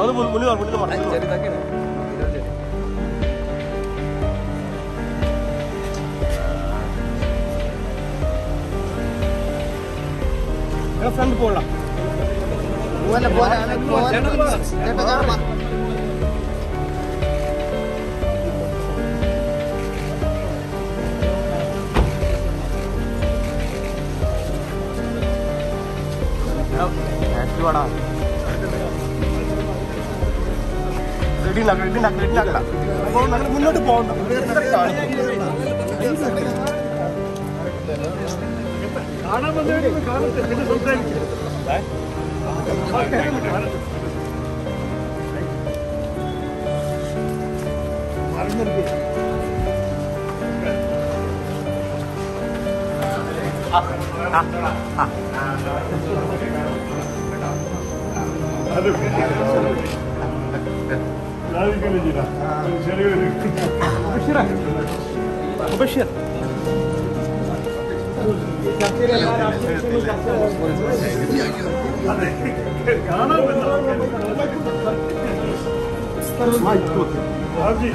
അത് മുന്നിൽ മുന്നിൽ മറന്നു ചെറുതാക്കിയാണ് ഫ്രണ്ട് പോകണം പോലെ പോലെ പോലെ ചേട്ടാ കാണാം റെഡി ഉണ്ടാക്കാം റെഡി ഉണ്ടാക്കാം റെഡി ഉണ്ടാക്കാം അപ്പോൾ നമ്മൾ മുന്നോട്ട് പോകണ്ട കാണാൻ വന്നവരെ കാണട്ടെ പിന്നെ സംസാരിക്കും അത് സാധിക്കില്ല ചെയ്ത ചെറിയൊരു ബഷീർ അതെ കാണാൻ ബാബുജി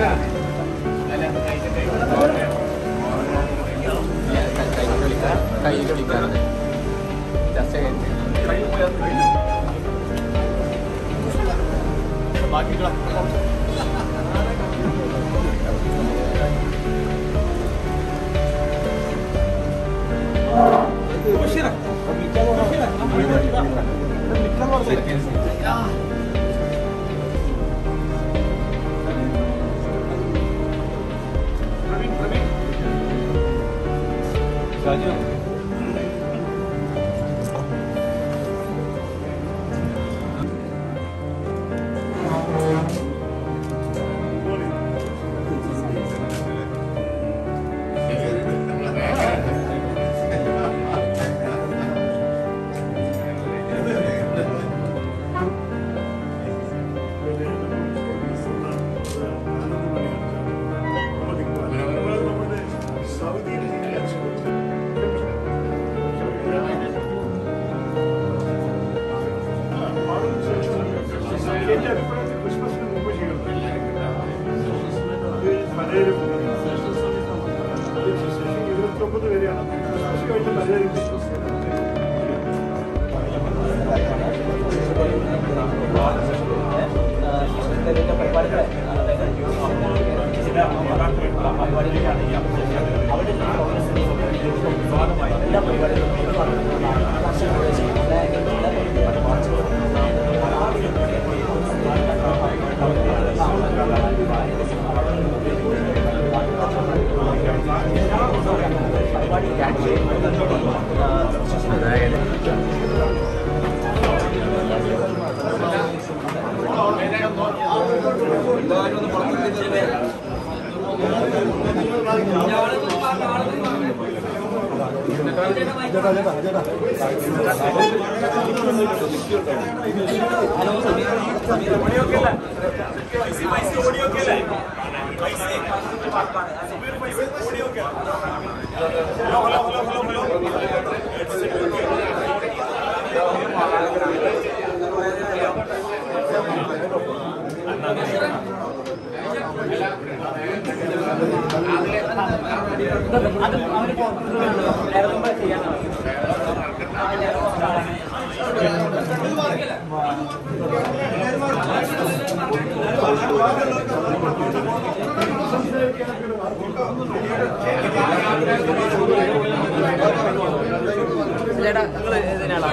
കയ്യിൽ വിളിക്കാറുണ്ട് ചർച്ച കഴിഞ്ഞു ക്രിസ്മസിന് മുമ്പ് ചെയ്യണം പലരും ഇരുപത്തൊമ്പത് വരെയാണ് ക്രിസ്മസ് കഴിഞ്ഞ് പലരും ചേട്ടാ നിങ്ങൾ ഇതിനാണോ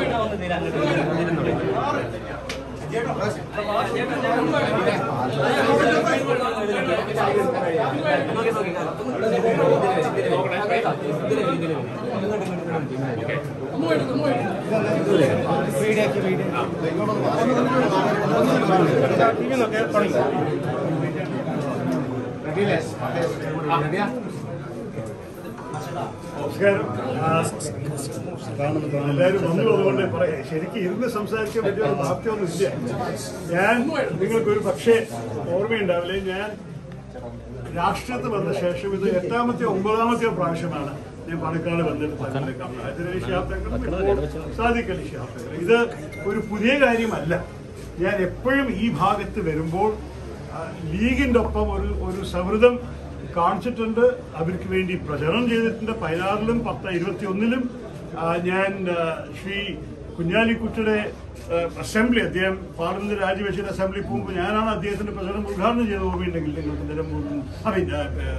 നമസ്കാരം ആ, എല്ലാവരും വന്നു അതുകൊണ്ട് പറയാം ശരിക്കും ഇരുന്ന് സംസാരിക്കാൻ പറ്റിയ ഒരു പ്രാപ്തിയൊന്നും ഇല്ല ഞാൻ നിങ്ങൾക്കൊരു പക്ഷേ ഓർമ്മയുണ്ടാവില്ലേ ഞാൻ രാഷ്ട്രീയത്തിൽ വന്ന ശേഷം ഇത് എട്ടാമത്തെ ഒമ്പതാമത്തെ പ്രാവശ്യമാണ് ഞാൻ പാലക്കാട് വന്നിട്ട് പങ്കെടുക്കാം സാദിഖലി ഷാഫികൾ ഇത് ഒരു പുതിയ കാര്യമല്ല ഞാൻ എപ്പോഴും ഈ ഭാഗത്ത് വരുമ്പോൾ ആ, ലീഗിന്റെ ഒപ്പം ഒരു ഒരു സൗഹൃദം കാണിച്ചിട്ടുണ്ട് അവർക്ക് വേണ്ടി പ്രചരണം ചെയ്തിട്ടുണ്ട് പതിനാറിലും പത്ത് ഇരുപത്തി ഒന്നിലും ഞാൻ ആ, ശ്രീ കുഞ്ഞാലിക്കുട്ടിയുടെ ആ, അസംബ്ലി അദ്ദേഹം പാർലമെന്റ് രാജിവെച്ചിട്ട് അസംബ്ലി പോകുമ്പോൾ ഞാനാണ് അദ്ദേഹത്തിന്റെ പ്രചരണം ഉദ്ഘാടനം ചെയ്ത് ഓർമ്മയുണ്ടെങ്കിൽ നിങ്ങൾക്ക് നിലമ്പൂരിൽ ഐ മീൻ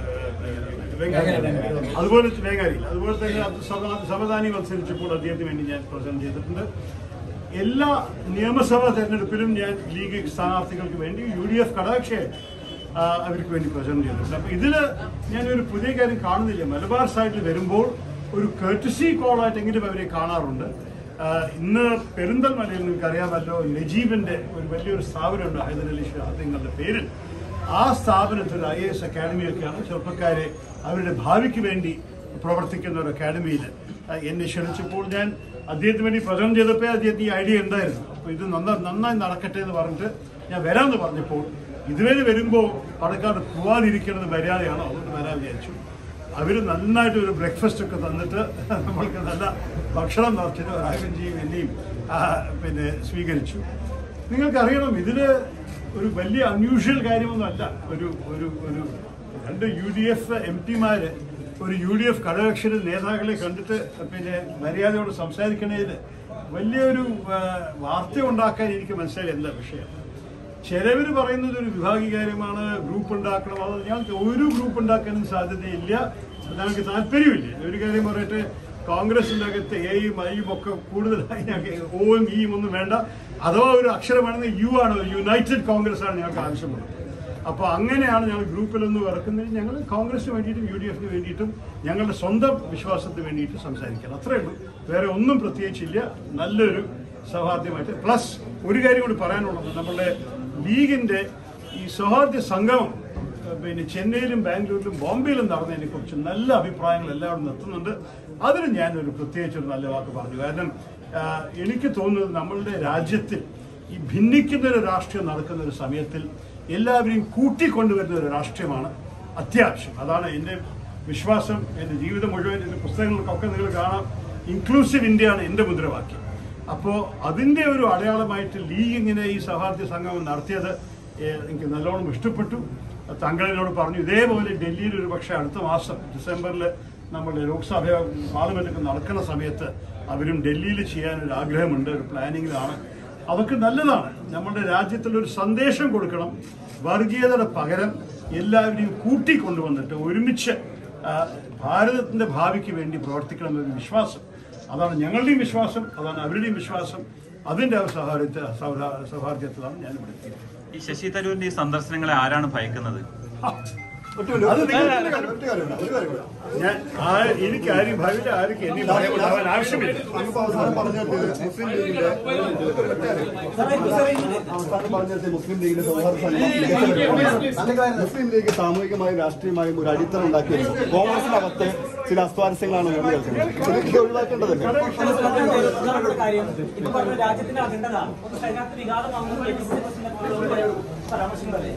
അതുപോലെ വേങ്ങാരിയിൽ അതുപോലെ തന്നെ സമ- സമദാനി മത്സരിച്ചപ്പോൾ അദ്ദേഹത്തിന് വേണ്ടി ഞാൻ പ്രചരണം ചെയ്തിട്ടുണ്ട് എല്ലാ നിയമസഭാ തെരഞ്ഞെടുപ്പിലും ഞാൻ ലീഗ് സ്ഥാനാർത്ഥികൾക്ക് വേണ്ടി യു ഡി എഫ് ഘടകക്ഷയെ ആ, അവർക്ക് വേണ്ടി പ്രചരണം ചെയ്തിട്ടുണ്ട് അപ്പൊ ഇതില് ഞാൻ ഒരു പുതിയ കാര്യം കാണുന്നില്ല മലബാർ സൈഡിൽ വരുമ്പോൾ ഒരു കേർട്ടസി കോളായിട്ടെങ്കിലും അവരെ കാണാറുണ്ട് ആ, ഇന്ന് പെരിന്തൽമലയിൽ നിങ്ങൾക്ക് അറിയാമല്ലോ നജീബിന്റെ ഒരു വലിയൊരു സ്ഥാപനമുണ്ട് ഹൈദരലി ഷാദിങ്ങളുടെ പേരിൽ ആ സ്ഥാപനത്തിൽ ഐ എസ് അക്കാഡമിയൊക്കെയാണ് ചെറുപ്പക്കാരെ അവരുടെ ഭാവിക്ക് വേണ്ടി പ്രവർത്തിക്കുന്ന ഒരു അക്കാഡമിയിൽ എന്നെ ക്ഷണിച്ചപ്പോൾ ഞാൻ അദ്ദേഹത്തിന് വേണ്ടി പ്രചരണം ചെയ്തപ്പോൾ അദ്ദേഹത്തിന് ഈ ഐഡിയ ഉണ്ടായിരുന്നു അപ്പോൾ ഇത് നന്ന നന്നായി നടക്കട്ടെ എന്ന് പറഞ്ഞിട്ട് ഞാൻ വരാമെന്ന് പറഞ്ഞപ്പോൾ ഇതുവരെ വരുമ്പോൾ പടക്കാട് പോവാതിരിക്കുന്നത് മര്യാദയാണ് അതുകൊണ്ട് വരാൻ വിചാരിച്ചു അവർ നന്നായിട്ട് ഒരു ബ്രേക്ക്ഫാസ്റ്റ് ഒക്കെ തന്നിട്ട് നമ്മൾക്ക് നല്ല ഭക്ഷണം നടത്തിയിട്ട് രാഘവൻജിയും എന്നെയും ആ, പിന്നെ സ്വീകരിച്ചു നിങ്ങൾക്കറിയണം ഇതില് ഒരു വലിയ അൺയൂഷ്വൽ കാര്യമൊന്നുമല്ല ഒരു ഒരു ഒരു രണ്ട് യു ഡി എഫ് എം പിമാര് ഒരു യു ഡി എഫ് ഘടകകക്ഷി നേതാക്കളെ കണ്ടിട്ട് പിന്നെ മര്യാദയോട് സംസാരിക്കണേത് വലിയൊരു ആ, വാർത്ത ഉണ്ടാക്കാൻ എനിക്ക് മനസ്സിലായി എന്താ വിഷയം ചിലവർ പറയുന്നത് ഒരു വിഭാഗീകാര്യമാണ് ഗ്രൂപ്പ് ഉണ്ടാക്കണം അത് ഞങ്ങൾക്ക് ഒരു ഗ്രൂപ്പ് ഉണ്ടാക്കാനും സാധ്യതയില്ല ഞങ്ങൾക്ക് താല്പര്യമില്ല ഒരു കാര്യം പറയട്ടെ കോൺഗ്രസിന്റെ അകത്ത് എയും ഐയും ഒക്കെ കൂടുതലായി ഞങ്ങൾക്ക് ഓയും ഇയും ഒന്നും വേണ്ട അഥവാ ഒരു അക്ഷരമാണെങ്കിൽ യു ആണ് യുണൈറ്റഡ് കോൺഗ്രസ് ആണ് ഞങ്ങൾക്ക് ആവശ്യമുള്ളത് അപ്പോൾ അങ്ങനെയാണ് ഞങ്ങൾ ഗ്രൂപ്പിലൊന്നും ഇറക്കുന്നത് ഞങ്ങൾ കോൺഗ്രസിന് വേണ്ടിയിട്ടും യു ഡി എഫിന് വേണ്ടിയിട്ടും ഞങ്ങളുടെ സ്വന്തം വിശ്വാസത്തിന് വേണ്ടിയിട്ട് സംസാരിക്കണം അത്രേ ഉള്ളൂ വേറെ ഒന്നും പ്രത്യേകിച്ചില്ല നല്ലൊരു സൗഹാർദ്ദമായിട്ട് പ്ലസ് ഒരു കാര്യം കൂടി പറയാനുള്ളത് നമ്മുടെ ലീഗിന്റെ ഈ സൗഹാർദ്ദ സംഗമം ഏഹ്, പിന്നെ ചെന്നൈയിലും ബാംഗ്ലൂരിലും ബോംബെയിലും നടന്നതിനെ കുറിച്ച് നല്ല അഭിപ്രായങ്ങൾ എല്ലാവരും നിർത്തുന്നുണ്ട് അതിന് ഞാനൊരു പ്രത്യേകിച്ച് ഒരു നല്ല വാക്ക് പറഞ്ഞു കാരണം ആഹ്, എനിക്ക് തോന്നുന്നത് നമ്മളുടെ രാജ്യത്തിൽ ഈ ഭിന്നിക്കുന്ന ഒരു രാഷ്ട്രീയം നടക്കുന്ന ഒരു സമയത്തിൽ എല്ലാവരെയും കൂട്ടിക്കൊണ്ടുവരുന്ന ഒരു രാഷ്ട്രീയമാണ് അത്യാവശ്യം അതാണ് എൻ്റെ വിശ്വാസം എൻ്റെ ജീവിതം മുഴുവൻ എൻ്റെ പുസ്തകങ്ങൾക്കൊക്കെ നിങ്ങൾ കാണാം ഇൻക്ലൂസീവ് ഇന്ത്യയാണ് എൻ്റെ മുദ്രാവാക്യം അപ്പോൾ അതിൻ്റെ ഒരു അടയാളമായിട്ട് ലീഗ് ഇങ്ങനെ ഈ സൗഹാർദ്ദ സംഗമം നടത്തിയത് ഏഹ്, എനിക്ക് നല്ലോണം ഇഷ്ടപ്പെട്ടു താങ്കളിനോട് പറഞ്ഞു ഇതേപോലെ ഡൽഹിയിൽ ഒരു പക്ഷേ അടുത്ത മാസം ഡിസംബറിൽ നമ്മുടെ ലോക്സഭ പാർലമെന്റൊക്കെ നടക്കുന്ന സമയത്ത് അവരും ഡൽഹിയിൽ ചെയ്യാൻ ഒരു ആഗ്രഹമുണ്ട് ഒരു പ്ലാനിങ്ങിലാണ് അതൊക്കെ നല്ലതാണ് നമ്മുടെ രാജ്യത്തിൽ ഒരു സന്ദേശം കൊടുക്കണം വർഗീയതയുടെ പകരം എല്ലാവരെയും കൂട്ടിക്കൊണ്ടുവന്നിട്ട് ഒരുമിച്ച് ആ, ഭാരതത്തിന്റെ ഭാവിക്ക് വേണ്ടി പ്രവർത്തിക്കണം എന്നൊരു വിശ്വാസം അതാണ് ഞങ്ങളുടെയും വിശ്വാസം അതാണ് അവരുടെയും വിശ്വാസം അതിന്റെ ആ സൗഹാർദ്ദ സൗഹാ- സൗഹാർദ്ദത്തിലാണ് ഞാൻ ഇവിടെ എത്തിയത് ഈ ശശി തരൂരിന്റെ ഈ സന്ദർശനങ്ങളെ ആരാണ് ഭയക്കുന്നത് അത് നിങ്ങൾ- ഞാൻ ആ- എനിക്ക് ആരും ഭാവിയിൽ ആർക്കും എന്നെ ഭയപ്പെടാൻ ആവശ്യമില്ല അങ്ങ് അവസാനം പറഞ്ഞത് മുസ്ലിം ലീഗിന്റെ അവസാനം പറഞ്ഞത് മുസ്ലിം ലീഗിന്റെ സൗഹാർദ്ദ സംഘം മുസ്ലിം ലീഗ് സാമൂഹികമായും രാഷ്ട്രീയമായും ഒരു അടിത്തറ ഉണ്ടാക്കിയിരുന്നു കോൺഗ്രസിനകത്ത് ചില അസ്വാരസ്യങ്ങളാണ് ഉയർന്നു കേൾക്കുന്നത് ഇതൊക്കെ ഒഴിവാക്കേണ്ടതല്ലേ പ്രധാനപ്പെട്ട കാര്യം ഇപ്പൊ പറഞ്ഞ രാജ്യത്തിന്റെ അജണ്ടതാണ് പക്ഷെ അതിനകത്ത് വിവാദമാകുന്നത് പരാമർശങ്ങളല്ലേ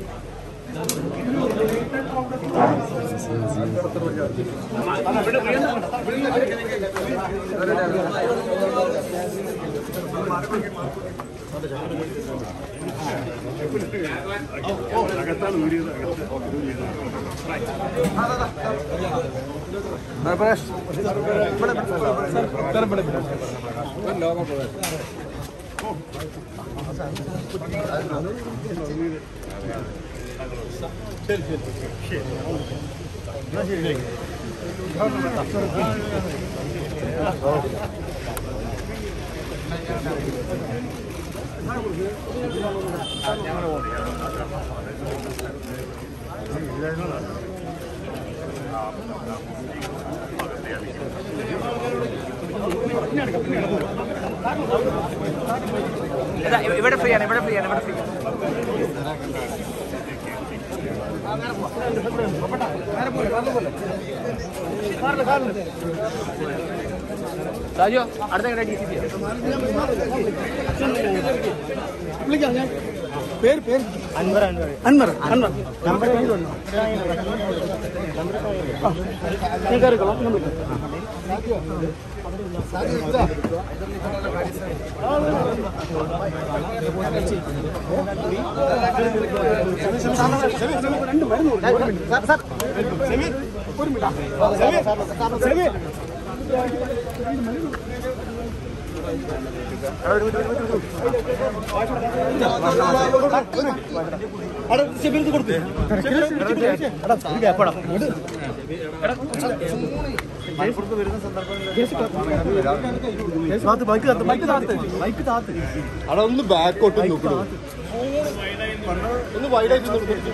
അകത്താണ് ഊരിയത് അകത്ത് ഊരിയത് ഇവിടെ ഫ്രീ ആണ് ഇവിടെ ഫ്രീ ആണ് ഇവിടെ ഫ്രീ സാജു അടുത്ത ഡി സി സി പേര് പേര് അൻവർ അൻവർ അൻവർ നമ്പർ അവിടെ ഒന്ന് ബാക്കോട്ട് നോക്കണോ ഒന്ന് വൈഡായിട്ട്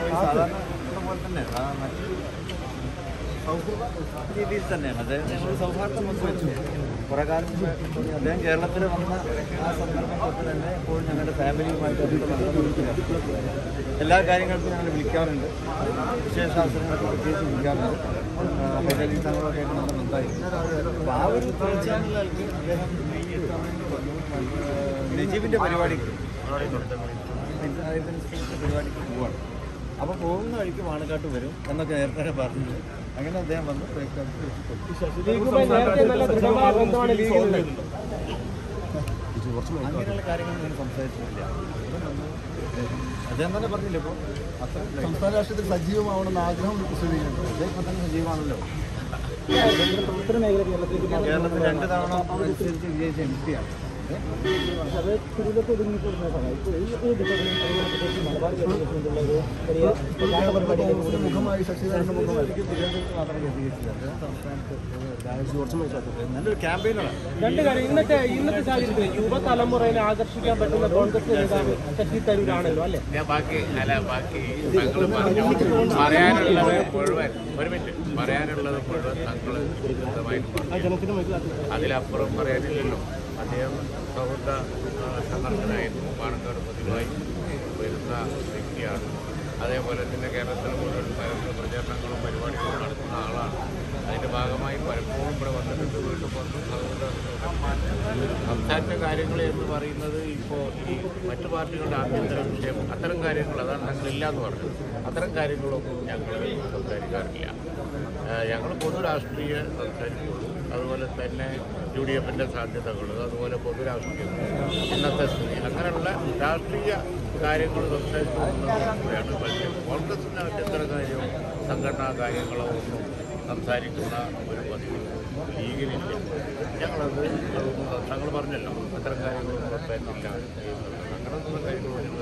രീതിയിൽ തന്നെയാണ് അദ്ദേഹം ഞങ്ങൾ സൗഹാർദ്ദം പങ്കുവെച്ചു കുറെ കാലം മുമ്പ് അദ്ദേഹം കേരളത്തിൽ വന്ന ആ സന്ദർഭം തൊട്ട് തന്നെ എപ്പോഴും ഞങ്ങളുടെ ഫാമിലിയുമായിട്ട് അടുത്ത ബന്ധം പുലർത്തുകയാണ്. എല്ലാ കാര്യങ്ങൾക്കും ഞങ്ങൾ വിളിക്കാറുണ്ട് വിശേഷാവസരങ്ങളൊക്കെ പ്രത്യേകിച്ച് വിളിക്കാറുണ്ട് പൈതൃക സംഘങ്ങളൊക്കെ ആയിട്ട് നമ്മൾ ബന്ധമായിരുന്നു അപ്പോൾ ആ ഒരു തീർച്ചയായിട്ടുള്ള അദ്ദേഹം ഈ നജീബിൻ്റെ പരിപാടിക്ക് പഞ്ചായത്ത് പരിപാടിക്ക് പോവാണ് അപ്പോൾ പോകുന്ന വഴിക്ക് വാണക്കാട്ട് വരും എന്നൊക്കെ നേരത്തെ തന്നെ പറഞ്ഞു അങ്ങനെ അദ്ദേഹം വന്ന് പ്രേക്ഷകർക്ക് നേരത്തെ നല്ല ദൃഢമായ ബന്ധമാണ് ലീഗിലുള്ളത് അങ്ങനെയുള്ള കാര്യങ്ങൾ ഞാൻ സംസാരിച്ചിട്ടില്ല ഇവിടെ വന്ന് അദ്ദേഹം തന്നെ പറഞ്ഞില്ല ഇപ്പോൾ അത്ര സംസ്ഥാന രാഷ്ട്രീയത്തിൽ സജീവമാവണമെന്ന് ആഗ്രഹം വിശ്വസിക്കുന്നുണ്ട് അദ്ദേഹം തന്നെ സജീവമാണല്ലോ പ്രവർത്തന മേഖല കേരളത്തിലേക്ക് കേരളത്തിൽ രണ്ട് തവണ മത്സരിച്ച് വിജയിച്ച എം പിയാണ് അത് ചുരുളൊക്കെ ഒതുങ്ങിക്കൂടുന്ന സമയം ഇപ്പോൾ ഈ ഈ ഡിപ്പാർട്ട്മെന്റ് അതുപോലെ പ്രത്യേകിച്ച് മലബാർ കേരളത്തിലുള്ള ഒരു വലിയ പ്രധാന പരിപാടികൾ മുഖമായി ശശിധരന്റെ മുഖമായി തിരുവനന്തപുരത്ത് മാത്രം കേന്ദ്രീകരിച്ചില്ല അദ്ദേഹം സംസ്ഥാനത്ത് നല്ലൊരു ക്യാമ്പയിനാണ് രണ്ട് കാര്യം ഇന്നത്തെ ഇന്നത്തെ സാഹചര്യത്തിൽ യുവതലമുറയെ ആകർഷിക്കാൻ പറ്റുന്ന കോൺഗ്രസ് നേതാവ് ശശി തരൂരാണല്ലോ അല്ലെ ഞാൻ ബാക്കി അല്ല ബാക്കി താങ്കൾ പറഞ്ഞു പറയാനുള്ളത് മുഴുവൻ ഒരു മിനിറ്റ് പറയാനുള്ളത് മുഴുവൻ താങ്കൾ വിശദമായിട്ട് പറഞ്ഞു അതിലപ്പുറം പറയാനില്ലല്ലോ അദ്ദേഹം സൗഹൃദ ആ, സംഘർഷനായിരുന്നു പാണക്കാട് പതിവായി വരുന്ന വ്യക്തിയാണ് അതേപോലെ തന്നെ കേരളത്തിൽ മുഴുവൻ പരസ്യ പ്രചരണങ്ങളും പരിപാടികളും നടത്തുന്ന ആളാണ് അതിൻ്റെ ഭാഗമായി പലപ്പോഴും ഇവിടെ വന്നിട്ടുണ്ട് വീണ്ടും വന്നു സൗഹൃദ സംസ്ഥാന കാര്യങ്ങൾ എന്ന് പറയുന്നത് ഇപ്പോൾ ഈ മറ്റു പാർട്ടികളുടെ ആഭ്യന്തര വിഷയം അത്തരം കാര്യങ്ങൾ അതാണ് ഞങ്ങളില്ല എന്ന് പറഞ്ഞത് അത്തരം കാര്യങ്ങളൊന്നും ഞങ്ങൾ സംസാരിക്കാറില്ല ഞങ്ങൾ പൊതു രാഷ്ട്രീയ സംസാരിക്കുള്ളൂ അതുപോലെ തന്നെ യു ഡി എഫിൻ്റെ സാധ്യതകൾ അതുപോലെ പൊതു രാഷ്ട്രീയം ഇന്നത്തെ സ്ഥിതി അങ്ങനെയുള്ള രാഷ്ട്രീയ കാര്യങ്ങൾ സംസാരിക്കുന്നതാണ് പക്ഷേ കോൺഗ്രസിൻ്റെ ആഭ്യന്തര കാര്യവും സംഘടനാ കാര്യങ്ങളോ ഒന്നും സംസാരിക്കുന്ന ഒരു പതിവ് ലീഗിനില്ല ഞങ്ങളത് ഞങ്ങൾ പറഞ്ഞല്ലോ അത്തരം കാര്യങ്ങളൊന്നും സംസാരിക്കില്ല അങ്ങനത്തെ കാര്യങ്ങളൊന്നും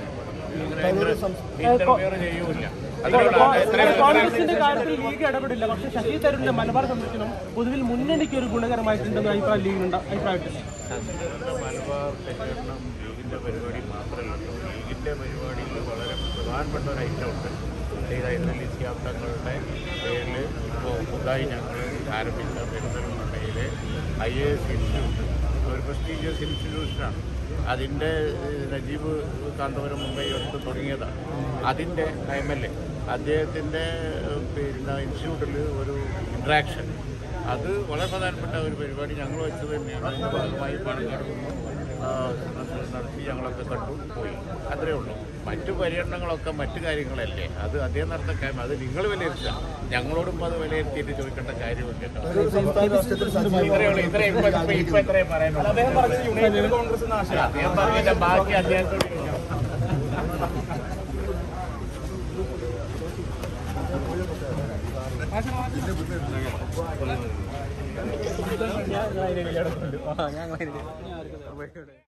ഇന്റർവ്യൂ ചെയ്യൂല അതിനുള്ള എത്രയും കോൺഗ്രസിന്റെ കാര്യത്തിൽ ലീഗ് ഇടപെടില്ല പക്ഷേ ശശി തരൂരിന്റെ മലബാർ സന്ദർശനം പൊതുവിൽ മുന്നണിക്ക് ഒരു ഗുണകരമായിട്ടുണ്ടെന്ന് അഭിപ്രായം ലീഗിനുണ്ട് അഭിപ്രായത്തിൽ ശശിധരന്റെ മലബാർ പര്യടനം ലീഗിന്റെ പരിപാടി മാത്രമല്ല ലീഗിന്റെ പരിപാടിയിൽ വളരെ പ്രധാനപ്പെട്ട ഒരു ഐറ്റം ഉണ്ട് ചെയ്ത തങ്ങളുടെ പേരിൽ ഇപ്പോൾ പുതുതായി ഞങ്ങൾ ആരംഭിച്ച പെരുന്തൽമണ്ണയിലെ ഐ എ എസ് ഇൻസ്റ്റിറ്റ്യൂട്ട് ഒരു പ്രസ്റ്റീജിയസ് ഇൻസ്റ്റിറ്റ്യൂഷനാണ് അതിൻ്റെ ഏഹ്, നജീബ് കാന്തപുരം മുംബൈ എടുത്ത് തുടങ്ങിയതാണ് അതിൻ്റെ എം എൽ എ അദ്ദേഹത്തിൻ്റെ ഏഹ്, പിന്നെ ഇൻസ്റ്റിറ്റ്യൂട്ടിൽ ഒരു ഇൻട്രാക്ഷൻ അത് വളരെ പ്രധാനപ്പെട്ട ഒരു പരിപാടി ഞങ്ങൾ വെച്ചത് തന്നെയാണ് അതിൻ്റെ ഭാഗമായി പാണക്കാട് നിന്ന് ആ, സന്ദർശനം നടത്തി ഞങ്ങളൊക്കെ കണ്ടു പോയി അത്രേ ഉള്ളൂ മറ്റു പര്യടനങ്ങളൊക്കെ മറ്റു കാര്യങ്ങളല്ലേ അത് അദ്ദേഹം നടത്ത കാര്യം അത് നിങ്ങൾ വിലയിരുത്തുക ഞങ്ങളോടും അത് വിലയിരുത്തിയിട്ട് ചോദിക്കേണ്ട കാര്യമില്ല സംസ്ഥാന രാഷ്ട്രീയത്തിൽ സജീവ ഇത്രയേ ഉള്ളൂ ഇത്രയും ഇപ്പൊ ഇപ്പൊ ഇപ്പൊ ഇത്രയും പറയാനുള്ളൂ അദ്ദേഹം പറഞ്ഞത് യുണൈറ്റഡ് കോൺഗ്രസ് അദ്ദേഹം പറഞ്ഞതിന്റെ ബാക്കി അദ്ദേഹത്തോട് ചോദിക്കാം.